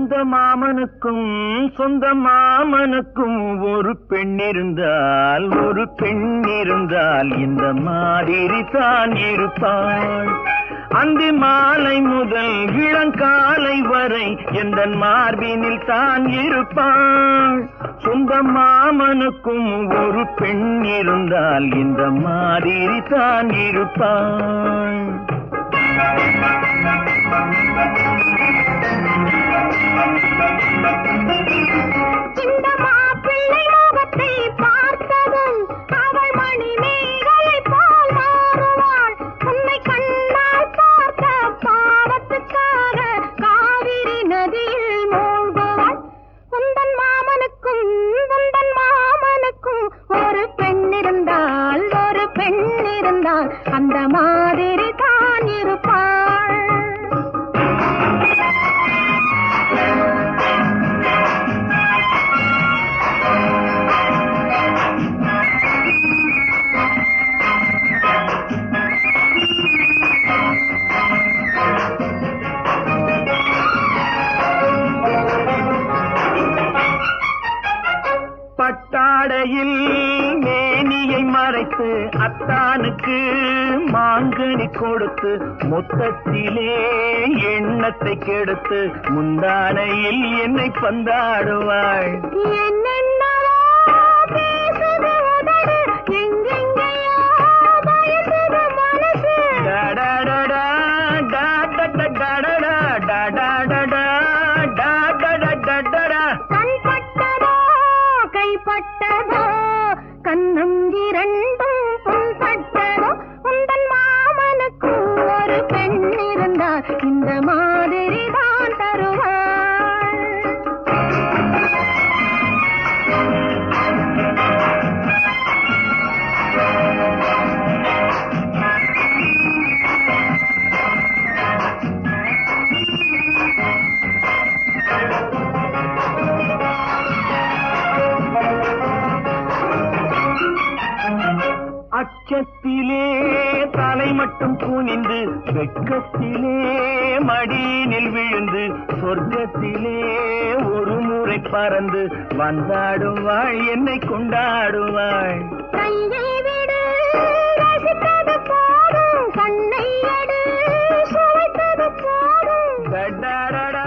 சொந்த மாமனுக்கும் சொந்த மாமனுக்கும் ஒரு பெண் இருந்தால் ஒரு பெண் இருந்தால் இந்த மாதிரி தான் இருப்பாள் அந்தி மாலை முதல் இளங்காலை வரை எந்த மார்பினில் தான் இருப்பாள் சொந்த மாமனுக்கும் ஒரு பெண் இருந்தால் இந்த மாதிரி தான் இருப்பாள் இந்த மாப்பிள்ளை முகத்தை பார்த்ததும் அவள் மணிமேகலை போல் மாறுவாள் உன்னை கண்ணால் பார்த்த பாவத்துக்காக காவிரி நதியில் மூழ்குவாள் உந்தன் மாமனுக்கும் உந்தன் மாமனுக்கும் ஒரு பெண் இருந்தால் ஒரு பெண் இருந்தால் அந்த மாதிரி தான் இருப்பாள் பட்டாடையில் மேனியை மறைத்து அத்தானுக்கு மாங்கனி கொடுத்து மொத்தத்திலே எண்ணத்தை கெடுத்து முந்தானையில் என்னை பந்தாடுவாள் என்னென்னவோ பேசுது உதடு, எங்கெங்கேயோ பயந்துது மனசு. டடடடா, டடடடடடா, டடடடா, டடடடடடா. கண் பட்டதோ, கைப்பட்டதோ, கன்னம் இரண்டும் புண்பட்டதோ, உந்தன் மாமனுக்கு ஒரு பெண் இருந்தால் இந்த மாதிரி தான் தருவாள் அச்சத்திலே தலை மட்டும் குனிந்து வெட்கத்திலே மடியினில் விழுந்து சொர்க்கத்திலே ஒரு முறை பறந்து வந்தாடுவாள் என்னை கொண்டாடுவாள் கையை விடு ரசித்தது போதும் கண்ணை எடு சுவைத்தது போதும் டடடடா,